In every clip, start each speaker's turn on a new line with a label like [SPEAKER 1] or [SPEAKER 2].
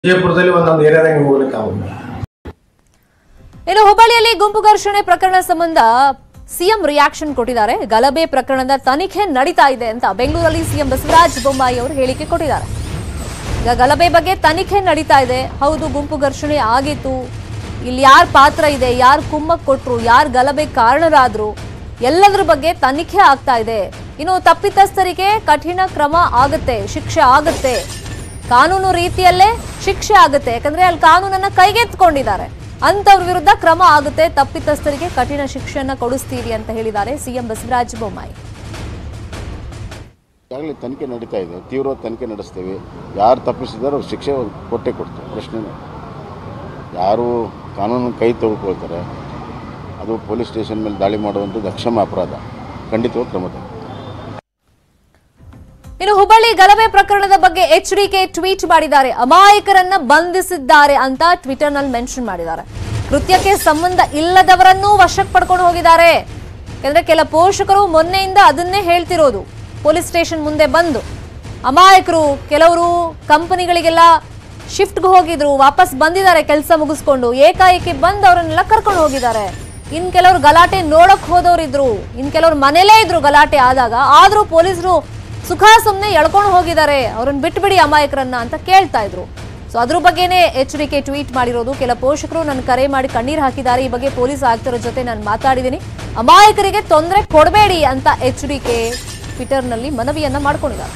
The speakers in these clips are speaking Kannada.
[SPEAKER 1] ವಿಜಯಪುರದಲ್ಲಿ ಒಂದೊಂದು ಏರಿಯಾದಾಗ ನೀವು ಹೋಗ್ಲಿಕ್ಕೆ ಆಗುದಿಲ್ಲ
[SPEAKER 2] ಇನ್ನು ಹುಬ್ಬಳ್ಳಿಯಲ್ಲಿ ಗುಂಪು ಘರ್ಷಣೆ ಪ್ರಕರಣ ಸಂಬಂಧ ಸಿಎಂ ರಿಯಾಕ್ಷನ್ ಕೊಟ್ಟಿದ್ದಾರೆ ಗಲಭೆ ಪ್ರಕರಣದ ತನಿಖೆ ನಡೀತಾ ಇದೆ ಅಂತ ಬೆಂಗಳೂರಲ್ಲಿ ಸಿಎಂ ಬಸವರಾಜ ಬೊಮ್ಮಾಯಿ ಅವರು ಹೇಳಿಕೆ ಕೊಟ್ಟಿದ್ದಾರೆ ಈಗ ಗಲಭೆ ಬಗ್ಗೆ ತನಿಖೆ ನಡೀತಾ ಇದೆ ಹೌದು ಗುಂಪು ಘರ್ಷಣೆ ಆಗಿತ್ತು ಇಲ್ಲಿ ಯಾರ ಪಾತ್ರ ಇದೆ ಯಾರು ಕುಮ್ಮಕ್ ಕೊಟ್ರು ಯಾರು ಗಲಭೆ ಕಾರಣರಾದ್ರು ಎಲ್ಲದ್ರ ಬಗ್ಗೆ ತನಿಖೆ ಆಗ್ತಾ ಇದೆ ಇನ್ನು ತಪ್ಪಿತಸ್ಥರಿಗೆ ಕಠಿಣ ಕ್ರಮ ಆಗುತ್ತೆ ಶಿಕ್ಷೆ ಆಗುತ್ತೆ ಕಾನೂನು ರೀತಿಯಲ್ಲೇ ಶಿಕ್ಷೆ ಆಗುತ್ತೆ ಯಾಕಂದ್ರೆ ಅಲ್ಲಿ ಕಾನೂನನ್ನ ಕೈಗೆತ್ಕೊಂಡಿದ್ದಾರೆ ಅಂತವ್ರ ವಿರುದ್ಧ ಕ್ರಮ ಆಗುತ್ತೆ ತಪ್ಪಿತಸ್ಥರಿಗೆ ಕಠಿಣ ಶಿಕ್ಷೆಯನ್ನ ಕೊಡಿಸ್ತೀವಿ ಅಂತ ಹೇಳಿದ್ದಾರೆ ಸಿಎಂ ಬಸವರಾಜ ಬೊಮ್ಮಾಯಿ
[SPEAKER 3] ಈಗಾಗಲೇ ತನಿಖೆ ನಡೀತಾ ಇದೆ ತೀವ್ರ ತನಿಖೆ ನಡೆಸ್ತೇವೆ ಯಾರು ತಪ್ಪಿಸಿದಾರೋ ಅವ್ರಿಗೆ ಶಿಕ್ಷೆ ಕೊಟ್ಟೆ ಕೊಡ್ತೇವೆ ಪ್ರಶ್ನೆ ಯಾರು ಕಾನೂನು ಕೈ ತೆಗೆದುಕೊಳ್ತಾರೆ ಅದು ಪೊಲೀಸ್ ಸ್ಟೇಷನ್ ಮೇಲೆ ದಾಳಿ ಮಾಡುವಂಥದ್ದು ಅಕ್ಷಮ ಅಪರಾಧ ಖಂಡಿತವಾಗಿ ಕ್ರಮ ತಗೊಳ್ತೀವಿ.
[SPEAKER 2] ಇನ್ನು ಹುಬ್ಬಳ್ಳಿ ಗಲಭೆ ಪ್ರಕರಣದ ಬಗ್ಗೆ ಎಚ್ಡಿಕೆ ಟ್ವೀಟ್ ಮಾಡಿದ್ದಾರೆ ಅಮಾಯಕರನ್ನ ಬಂಧಿಸಿದ್ದಾರೆ ಅಂತ ಟ್ವಿಟರ್ ನಲ್ಲಿ ಮೆನ್ಷನ್ ಮಾಡಿದ್ದಾರೆ ಕೃತ್ಯಕ್ಕೆ ಸಂಬಂಧ ಇಲ್ಲದವರನ್ನೂ ವಶಕ್ಕೆ ಪಡ್ಕೊಂಡು ಹೋಗಿದ್ದಾರೆ ಯಾಕಂದ್ರೆ ಕೆಲ ಪೋಷಕರು ಮೊನ್ನೆಯಿಂದ ಅದನ್ನೇ ಹೇಳ್ತಿರೋದು ಪೊಲೀಸ್ ಸ್ಟೇಷನ್ ಮುಂದೆ ಬಂದು ಅಮಾಯಕರು ಕೆಲವರು ಕಂಪನಿಗಳಿಗೆಲ್ಲ ಶಿಫ್ಟ್ಗೆ ಹೋಗಿದ್ರು ವಾಪಸ್ ಬಂದಿದ್ದಾರೆ ಕೆಲಸ ಮುಗಿಸ್ಕೊಂಡು ಏಕಾಏಕಿ ಬಂದು ಅವರನ್ನೆಲ್ಲ ಕರ್ಕೊಂಡು ಹೋಗಿದ್ದಾರೆ ಇನ್ ಕೆಲವರು ಗಲಾಟೆ ನೋಡಕ್ ಹೋದವರಿದ್ರು ಇನ್ ಕೆಲವರು ಮನೇಲೇ ಇದ್ರು ಗಲಾಟೆ ಆದಾಗ ಆದ್ರೂ ಪೊಲೀಸರು ಸುಖ ಸುಮ್ಮನೆ ಎಳ್ಕೊಂಡು ಹೋಗಿದ್ದಾರೆ ಅವ್ರನ್ನ ಬಿಟ್ಬಿಡಿ ಅಮಾಯಕರನ್ನ ಅಂತ ಕೇಳ್ತಾ ಇದ್ರು ಸೊ ಅದ್ರ ಬಗ್ಗೆನೇ ಎಚ್ ಡಿ ಕೆ ಟ್ವೀಟ್ ಮಾಡಿರೋದು ಕೆಲ ಪೋಷಕರು ನನ್ನ ಕರೆ ಮಾಡಿ ಕಣ್ಣೀರು ಹಾಕಿದ್ದಾರೆ ಈ ಬಗ್ಗೆ ಪೊಲೀಸ್ ಆಯುಕ್ತರ ಜೊತೆ ನಾನು ಮಾತಾಡಿದ್ದೀನಿ ಅಮಾಯಕರಿಗೆ ತೊಂದರೆ ಕೊಡಬೇಡಿ ಅಂತ ಎಚ್ ಡಿ ಕೆ ಟ್ವಿಟರ್ನಲ್ಲಿ ಮನವಿಯನ್ನ ಮಾಡ್ಕೊಂಡಿದ್ದಾರೆ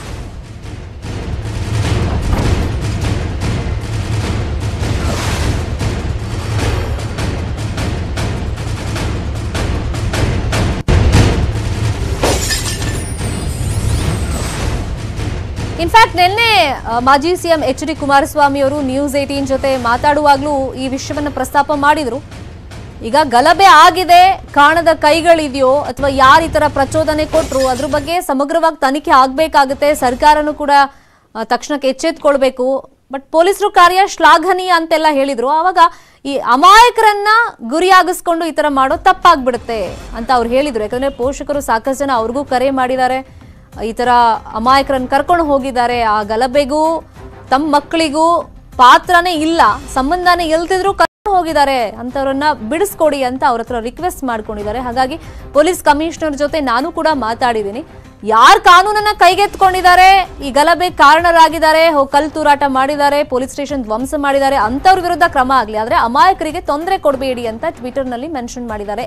[SPEAKER 2] ಇನ್ಫ್ಯಾಕ್ಟ್ ನಿನ್ನೆ ಆ, ಮಾಜಿ ಸಿಎಂ ಎಚ್ ಡಿ ಕುಮಾರಸ್ವಾಮಿ ಅವರು ನ್ಯೂಸ್ ಏಟೀನ್ ಜೊತೆ ಮಾತಾಡುವಾಗಲೂ ಈ ವಿಷಯವನ್ನ ಪ್ರಸ್ತಾಪ ಮಾಡಿದ್ರು ಈಗ ಗಲಭೆ ಆಗಿದೆ ಕಾಣದ ಕೈಗಳಿದೆಯೋ ಅಥವಾ ಯಾರು ಈ ತರ ಪ್ರಚೋದನೆ ಕೊಟ್ರು ಅದ್ರ ಬಗ್ಗೆ ಸಮಗ್ರವಾಗಿ ತನಿಖೆ ಆಗ್ಬೇಕಾಗುತ್ತೆ ಸರ್ಕಾರನೂ ಕೂಡ ಆ, ತಕ್ಷಣಕ್ಕೆ ಎಚ್ಚೆತ್ಕೊಳ್ಬೇಕು ಬಟ್ ಪೊಲೀಸರು ಕಾರ್ಯ ಶ್ಲಾಘನೀಯ ಅಂತೆಲ್ಲ ಹೇಳಿದ್ರು ಆವಾಗ ಈ ಅಮಾಯಕರನ್ನ ಗುರಿಯಾಗಿಸ್ಕೊಂಡು ಈ ತರ ಮಾಡೋ ತಪ್ಪಾಗ್ಬಿಡುತ್ತೆ ಅಂತ ಅವ್ರು ಹೇಳಿದ್ರು ಯಾಕಂದ್ರೆ ಪೋಷಕರು ಸಾಕಷ್ಟು ಜನ ಅವ್ರಿಗೂ ಕರೆ ಮಾಡಿದ್ದಾರೆ ಈ ತರ ಅಮಾಯಕರನ್ನ ಕರ್ಕೊಂಡು ಹೋಗಿದ್ದಾರೆ ಆ ಗಲಭೆಗೂ ತಮ್ಮ ಮಕ್ಕಳಿಗೂ ಪಾತ್ರನೇ ಇಲ್ಲ ಸಂಬಂಧನೇ ಇಲ್ತಿದ್ರು ಕರ್ಕೊಂಡು ಹೋಗಿದ್ದಾರೆ ಅಂತವ್ರನ್ನ ಬಿಡಿಸ್ಕೊಡಿ ಅಂತ ಅವ್ರ ಹತ್ರ ರಿಕ್ವೆಸ್ಟ್ ಮಾಡ್ಕೊಂಡಿದ್ದಾರೆ ಹಾಗಾಗಿ ಪೊಲೀಸ್ ಕಮಿಷನರ್ ಜೊತೆ ನಾನು ಕೂಡ ಮಾತಾಡಿದ್ದೀನಿ ಯಾರು ಕಾನೂನನ್ನ ಕೈಗೆತ್ಕೊಂಡಿದ್ದಾರೆ ಈ ಗಲಭೆ ಕಾರಣರಾಗಿದ್ದಾರೆ ಹೋ- ಕಲ್ ತೂರಾಟ ಮಾಡಿದ್ದಾರೆ ಪೊಲೀಸ್ ಸ್ಟೇಷನ್ ಧ್ವಂಸ ಮಾಡಿದ್ದಾರೆ ಅಂತವ್ರ ವಿರುದ್ಧ ಕ್ರಮ ಆಗ್ಲಿ ಆದ್ರೆ ಅಮಾಯಕರಿಗೆ ತೊಂದರೆ ಕೊಡಬೇಡಿ ಅಂತ ಟ್ವಿಟರ್ ನಲ್ಲಿ ಮೆನ್ಷನ್ ಮಾಡಿದ್ದಾರೆ